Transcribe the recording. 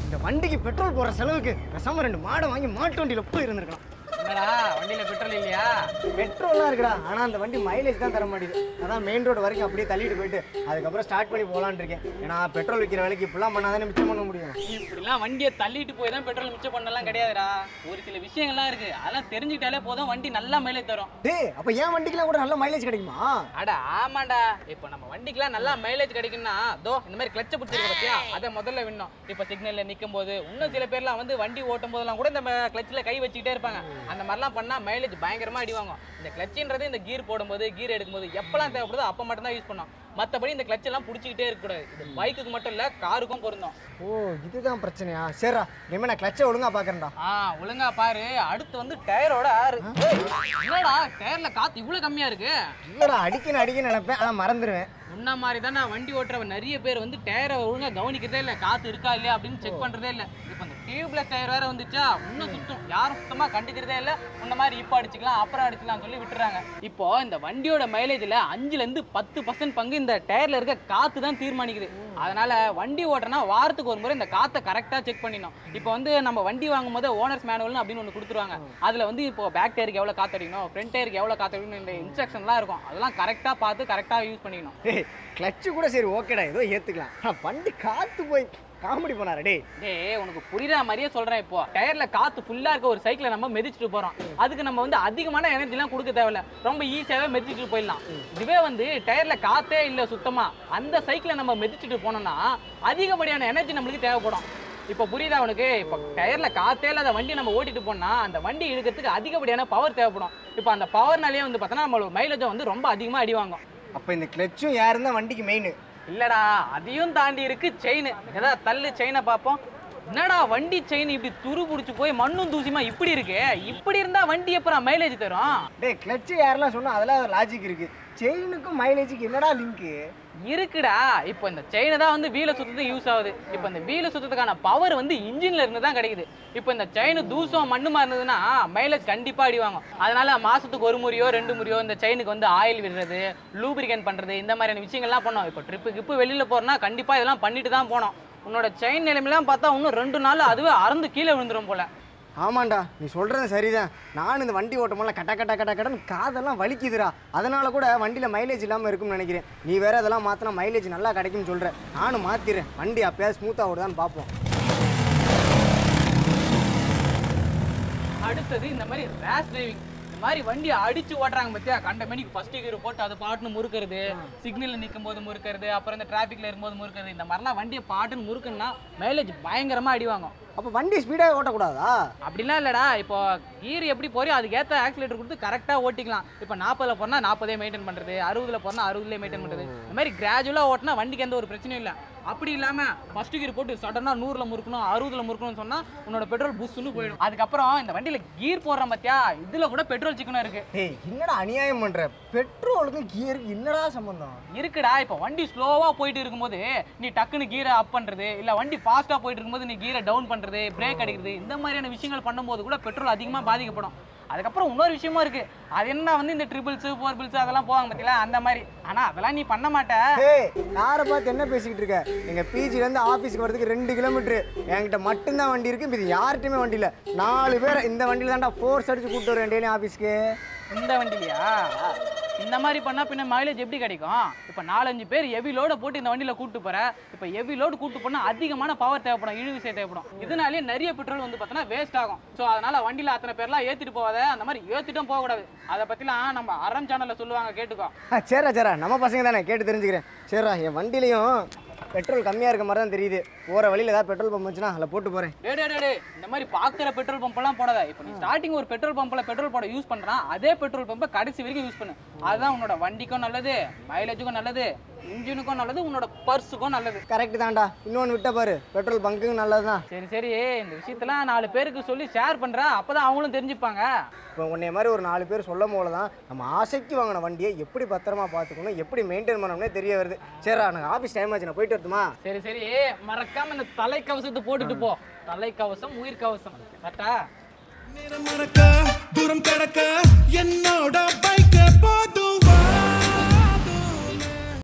இந்த வண்டிக்கு பெட்ரோல் போடுற செலவுக்கு பேசாம ரெண்டு மாடை வாங்கி மாட்டு வண்டியில போய் இருந்திருக்கலாம் என்னடா வண்டியில பெட்ரோல் இல்லையா பெட்ரோல்லாம் இருக்குடா ஆனா அந்த வண்டி மைலேஜ் தான் தர மாட்டேங்குது அதான் மெயின் ரோடு வரைக்கும் அப்படியே தள்ளிட்டு போயிட்டு அதுக்கப்புறம் ஸ்டார்ட் பண்ணி போலான்னு இருக்கேன் ஏன்னா பெட்ரோல் விற்கிற வேலைக்கு இப்படிலாம் பண்ணாதானே மிச்சம் பண்ண முடியும் இப்படிலாம் வண்டியை தள்ளிட்டு போய் தான் பெட்ரோல் மிச்சம் பண்ணலாம் கிடையாதுடா ஒரு சில விஷயங்கள்லாம் இருக்கு அதெல்லாம் தெரிஞ்சுக்கிட்டாலே போதும் வண்டி நல்லா மைலேஜ் தரும் டேய் அப்ப ஏன் வண்டிக்கெல்லாம் கூட நல்ல மைலேஜ் கிடைக்குமா அட ஆமாண்டா இப்போ நம்ம வண்டிக்கெல்லாம் நல்லா மைலேஜ் கிடைக்கும்னா தோ இந்த மாதிரி கிளச்சை பிடிச்சிருக்க பத்தியா அதை முதல்ல விடணும் இப்போ சிக்னல்ல நிற்கும் போது இன்னும் சில பேர்லாம் வந்து வண்டி ஓட்டும் போதெல்லாம் கூட இந்த கிளச்சில் கை வச்சுக்கிட்டே இருப்பாங்க அந்த மாதிரிலாம் பண்ணா மைலேஜ் பயங்கரமா அடி வாங்கும் இந்த கிளச்சுன்றது இந்த கீர் போடும்போது கீர் எடுக்கும்போது எப்பலாம் தேவைப்படுதோ அப்போ மட்டும் தான் யூஸ் பண்ணோம் மற்றபடி இந்த கிளச் எல்லாம் பிடிச்சிக்கிட்டே இருக்கக்கூடாது இது பைக்குக்கு மட்டும் இல்லை காருக்கும் பொருந்தும் ஓ இதுதான் பிரச்சனையா சரிடா இனிமே நான் கிளச்சை ஒழுங்கா பாக்குறேன்டா ஆ ஒழுங்கா பாரு அடுத்து வந்து டயரோட ஆறு ஏய், என்னடா டயர்ல காத்து இவ்வளவு கம்மியா இருக்கு இல்லடா அடிக்கணும் அடிக்கணும் நினைப்பேன் ஆனா மறந்துடுவேன் முன்ன மாதிரி தான் நான் வண்டி ஓட்டுறவன் நிறைய பேர் வந்து டயரை ஒழுங்கா கவனிக்கிறதே இல்லை காத்து இருக்கா இல்லையா அப்படின்னு செக் பண்றதே இல்லை இப்போ இந்த டியூப்லெஸ் டயர் வேற வந்துச்சா இன்னும் சுத்தம் யாரும் சுத்தமா கண்டுக்கிறதே இல்லை முன்ன மாதிரி இப்போ அடிச்சுக்கலாம் அப்புறம் அடிச்சுக்கலாம் சொல்லி விட்டுறாங்க இப்போ இந்த வண்டியோட மைலேஜ்ல அஞ்சுல இருந்து பத்து பர்சன்ட் பங்கு இந்த டயர்ல இருக்க காத்து தான் தீர்மானிக்குது அதனால வண்டி ஓட்டுறனா வாரத்துக்கு ஒரு முறை இந்த காத்தை கரெக்டாக செக் பண்ணிடணும் இப்போ வந்து நம்ம வண்டி வாங்கும் போது ஓனர்ஸ் மேனுவல்னு அப்படின்னு ஒன்று கொடுத்துருவாங்க அதில் வந்து இப்போ பேக் டயருக்கு எவ்வளோ காத்தடிக்கணும் ஃப்ரண்ட் டயருக்கு எவ்வளோ காத்தடிக்கணும் இந்த இன்ஸ்ட்ரக்ஷன்லாம் இருக்கும் அதெல்லாம் கரெக்டாக பார்த்து கரெக்டாக யூஸ் பண்ணிக்கணும் டேய் கிளச்சு கூட சரி ஓகேடா ஏதோ ஏத்துக்கலாம் ஆனா வண்டி காத்து போய் காமெடி பண்ணாரு டேய் டேய் உனக்கு புரியுற மாதிரியே சொல்றேன் இப்போ டயர்ல காத்து ஃபுல்லா இருக்க ஒரு சைக்கிளை நம்ம மிதிச்சிட்டு போறோம் அதுக்கு நம்ம வந்து அதிகமான எனர்ஜிலாம் கொடுக்க தேவையில்ல ரொம்ப ஈஸியாவே மிதிச்சிட்டு போயிடலாம் இதுவே வந்து டயர்ல காத்தே இல்ல சுத்தமா அந்த சைக்கிளை நம்ம மிதிச்சிட்டு போனோம்னா அதிகப்படியான எனர்ஜி நம்மளுக்கு தேவைப்படும் இப்போ புரியுதா உனக்கு இப்போ டயர்ல காத்தே இல்லாத வண்டி நம்ம ஓட்டிட்டு போனா அந்த வண்டி இழுக்கிறதுக்கு அதிகப்படியான பவர் தேவைப்படும் இப்போ அந்த பவர்னாலேயே வந்து பார்த்தோன்னா நம்மளோட மைலேஜை வந்து ரொம்ப அதிகமா அடி வாங்கும் அப்ப இந்த கிளச்சும் யாருன்னு தான் வண்டிக்கு மெயின் இல்லடா அதையும் தாண்டி இருக்கு செயின் ஏதாவது தள்ளு செயினை பார்ப்போம் என்னடா வண்டி செயின் இப்படி துரு புடிச்சு போய் மண்ணும் தூசிமா இப்படி இருக்கு இப்படி இருந்தா வண்டி எப்பறம் மைலேஜ் தரும் டேய் கிளச்சு யாரெல்லாம் சொன்னா அதெல்லாம் லாஜிக் இருக்கு செயினுக்கும் மைலேஜுக்கு என்னடா லிங்க் இருக்குடா இப்போ இந்த செயின் தான் வந்து வீலை சுத்தத்துக்கு யூஸ் ஆகுது இப்போ இந்த வீலை சுத்தத்துக்கான பவர் வந்து இன்ஜின்ல இருந்து தான் கிடைக்குது இப்போ இந்த செயின் தூசம் மண்ணுமா இருந்ததுன்னா மைலேஜ் கண்டிப்பா அடி வாங்கும் அதனால மாசத்துக்கு ஒரு முறையோ ரெண்டு முறையோ இந்த செயினுக்கு வந்து ஆயில் விடுறது லூப்ரிகன் பண்றது இந்த மாதிரியான விஷயங்கள்லாம் பண்ணோம் இப்போ ட்ரிப்பு கிப்பு வெளியில போறோம்னா கண்டிப்பா இதெல்லாம் பண்ணிட்டு தான் போனோம் உன்னோட செயின் நிலைமையெல்லாம் பார்த்தா இன்னும் ரெண்டு நாள் அதுவே அறந்து கீழே விழுந்துரும் போல ஆமாண்டா நீ சொல்றது சரிதான் நானும் இந்த வண்டி ஓட்டும் போல கட்ட கட்ட கட்ட கட்டன்னு காதெல்லாம் வலிக்குதுடா அதனால கூட வண்டியில் மைலேஜ் இல்லாமல் இருக்கும்னு நினைக்கிறேன் நீ வேற அதெல்லாம் மாற்றினா மைலேஜ் நல்லா கிடைக்கும்னு சொல்ற நானும் மாற்றிடுறேன் வண்டி அப்பயாவது ஸ்மூத்தாக ஓடுதான்னு பார்ப்போம் அடுத்தது இந்த மாதிரி ரேஷ் டிரைவிங் இந்த மாதிரி வண்டியை அடிச்சு ஓட்டுறாங்க பத்தியா கண்ட மணிக்கு ஃபர்ஸ்ட் கீர் போட்டு அதை பாட்டுன்னு முறுக்கிறது சிக்னல்ல நிற்கும் போது முறுக்கிறது அப்புறம் இந்த டிராஃபிக்ல இருக்கும்போது முறுக்கிறது இந்த மாதிரிலாம் வண்டியை பாட்டுன்னு முறுக்குன்னா மைலேஜ் பயங்கரமா அடி வாங்கும் அப்போ வண்டி ஸ்பீடாக ஓட்டக்கூடாதா அப்படிலாம் இல்லடா இப்போ கீர் எப்படி போறியோ அதுக்கு ஏற்ற ஆக்சிலேட்டர் கொடுத்து கரெக்டாக ஓட்டிக்கலாம் இப்போ நாற்பதுல போனா நாற்பதே மெயின்டைன் பண்ணுறது அறுபதுல போனா அறுபதுலேயே மெயின்டைன் பண்ணுறது இந்த மாதிரி கிராஜுவலாக ஓட்டினா வண்டிக்கு எந்த ஒரு பிரச்சனையும் இல்லை அப்படி இல்லாமல் ஃபர்ஸ்ட் கீர் போட்டு சடனாக நூறில் முறுக்கணும் அறுபதுல முறுக்கணும்னு சொன்னால் உன்னோட பெட்ரோல் புஷ்ஷுன்னு போயிடும் அதுக்கப்புறம் இந்த வண்டியில் கீர் போடுற பார்த்தியா இதில் கூட பெட்ரோல் சிக்கனும் இருக்கு டேய் என்னடா அநியாயம் பண்ற பெட்ரோலுக்கும் கியருக்கு என்னடா சம்பந்தம் இருக்குடா இப்போ வண்டி ஸ்லோவாக போயிட்டு இருக்கும்போது நீ டக்குன்னு கீரை அப் பண்ணுறது இல்லை வண்டி ஃபாஸ்ட்டாக போயிட்டு இருக்கும்போது நீ கீரை டவுன் பண்ணுறது பிரேக் அடிக்கிறது இந்த மாதிரியான விஷயங்கள் பண்ணும்போது கூட பெட்ரோல் அதிகமாக பாதிக்கப்படும் அதுக்கப்புறம் இன்னொரு விஷயமும் இருக்கு அது என்ன வந்து இந்த ட்ரிபிள்ஸ் ஃபோர் பில்ஸ் அதெல்லாம் போவாங்க பார்த்தீங்களா அந்த மாதிரி ஆனால் அதெல்லாம் நீ பண்ண மாட்ட ஏய் யாரை பார்த்து என்ன பேசிக்கிட்டு இருக்க எங்கள் பிஜிலேருந்து ஆஃபீஸ்க்கு வரதுக்கு ரெண்டு கிலோமீட்ரு என்கிட்ட மட்டும்தான் வண்டி இருக்கு இது யார்கிட்டயுமே வண்டி இல்லை நாலு பேர் இந்த வண்டியில் தான்டா ஃபோர்ஸ் அடிச்சு கூப்பிட்டு வரேன் டெய்லி ஆஃபீஸ்க்கு இந்த வண்டிலையா இந்த மாதிரி பண்ணா பின்ன மைலேஜ் எப்படி கிடைக்கும் இப்போ நாலஞ்சு பேர் ஹெவி லோட போட்டு இந்த வண்டியில கூட்டு போற இப்போ ஹெவி லோடு கூட்டு போனா அதிகமான பவர் தேவைப்படும் இழு விசை தேவைப்படும் இதனாலேயே நிறைய பெட்ரோல் வந்து பார்த்தோன்னா வேஸ்ட் ஆகும் ஸோ அதனால வண்டியில அத்தனை பேர்லாம் ஏத்திட்டு போகாத அந்த மாதிரி ஏத்திட்டும் போகக்கூடாது அதை பத்திலாம் நம்ம அறம் சேனல்ல சொல்லுவாங்க கேட்டுக்கோ ஆ சரிடா சரிடா நம்ம பசங்க தானே கேட்டு தெரிஞ்சுக்கிறேன் சரிடா என் வண்டிலையும் பெட்ரோல் கம்மியாக இருக்க மாதிரி தான் தெரியுது போகிற வழியில் ஏதாவது பெட்ரோல் பம்ப் வந்துச்சுன்னா அதில் போட்டு போகிறேன் டேய் டேய், டேய் டேய் இந்த மாதிரி பார்க்குற பெட்ரோல் பம்பெல்லாம் போடாத இப்போ நீ ஸ்டார்டிங் ஒரு பெட்ரோல் பம்பில் பெட்ரோல் போட யூஸ் பண்ணுறான் அதே பெட்ரோல் பம்பை கடைசி வரைக்கும் யூஸ் பண்ணு அதுதான் உன்னோட வண்டிக்கும் நல்லது மைலேஜுக்கும் நல்லது இன்ஜினுக்கும் நல்லது உன்னோட பர்ஸுக்கும் நல்லது கரெக்டு தான்டா இன்னொன்று விட்ட பாரு பெட்ரோல் பங்குக்கு நல்லது தான் சரி சரி இந்த விஷயத்தெல்லாம் நாலு பேருக்கு சொல்லி ஷேர் பண்ற அப்பதான் அவங்களும் தெரிஞ்சுப்பாங்க இப்போ உன்னை மாதிரி ஒரு நாலு பேர் சொல்லும் போல தான் நம்ம ஆசைக்கு வாங்கின வண்டியை எப்படி பத்திரமா பார்த்துக்கணும் எப்படி மெயின்டைன் பண்ணணும்னே தெரிய வருது சரிடா எனக்கு ஆஃபீஸ் டைம் ஆச்சு நான் போயிட்டு வரட்டுமா சரி சரி மறக்காம இந்த தலைக்கவசத்தை போட்டுட்டு போ தலைக்கவசம் உயிர் கவசம் கரெக்டா நேரம் மறக்க தூரம் கடக்க என்னோட பைக்க போதும் வா